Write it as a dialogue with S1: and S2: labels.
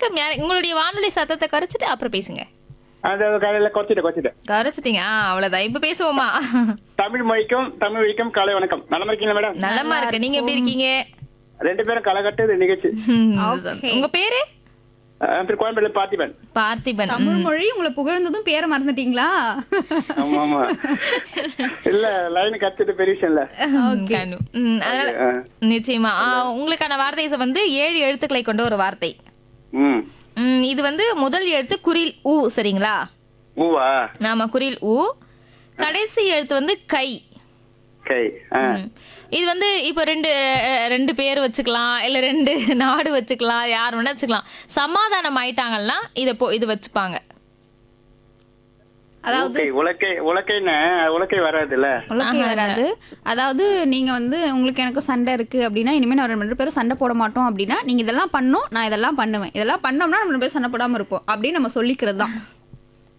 S1: வணக்கம் யார் உங்களுடைய வானொலி சத்தத்தை குறைச்சிட்டு அப்புறம் பேசுங்க
S2: அது காலையில குறைச்சிட்டேன் குறைச்சிட்டேன்
S1: குறைச்சிட்டீங்க ஆ அவ்வளவுதான் இப்ப பேசுவோமா
S2: தமிழ் மொழிக்கும் தமிழ் மொழிக்கும் காலை வணக்கம் நலமா இருக்கீங்களா மேடம்
S1: நல்லமா இருக்கு நீங்க எப்படி இருக்கீங்க
S2: ரெண்டு பேரும் களகட்டு நிகழ்ச்சி
S1: ம்,
S3: Okay.
S1: உங்க பேரு
S2: அஹ் திரு கோயம்பேடு பார்த்திபன்
S1: பார்த்திபன்
S3: தமிழ் மொழி உங்களை புகழ்ந்ததும் பேரை மறந்துட்டீங்களா
S2: ஆமா ஆமா இல்ல லைன் கத்துட்டு பெரிய விஷயம் இல்ல
S1: ம், கனு. ம், அதனால
S2: ஆ.
S1: நிச்சயமா ஆ, உங்களுக்கான வார்த்தை வந்து ஏழு எழுத்துக்களை கொண்ட ஒரு வார்த்தை
S2: ம்
S1: ம், இது வந்து முதல் எழுத்து குரில் ஊ சரிங்களா
S2: ஊவா
S1: ஆமா குரில் ஊ கடைசி எழுத்து வந்து கை
S2: கை ஆ
S1: ம். இது வந்து இப்போ ரெண்டு அஹ், ரெண்டு பேர் வச்சுக்கலாம் இல்ல ரெண்டு நாடு வச்சுக்கலாம் யார் வேணா வச்சுக்கலாம் சமாதானம் ஆயிட்டாங்கன்னா இதை போ இது வச்சுப்பாங்க
S3: அதாவது
S2: உலக்கை உலக்கை உலக்கைன்னு உலக்கை வராதுல்ல
S3: உலக்கை வராது அதாவது நீங்க வந்து உங்களுக்கு எனக்கு சண்டை இருக்கு அப்படின்னா இனிமே நான் ரெண்டு பேரும் சண்டை போட மாட்டோம் அப்படின்னா நீங்க இதெல்லாம் பண்ணோம் நான் இதெல்லாம் பண்ணுவேன் இதெல்லாம் பண்ணோம்னா நம்ம ரெண்டு பேரும் சண்டை போடாம இருப்போம் அப்படின்னு நம்ம சொல்லிக்கிறது தான்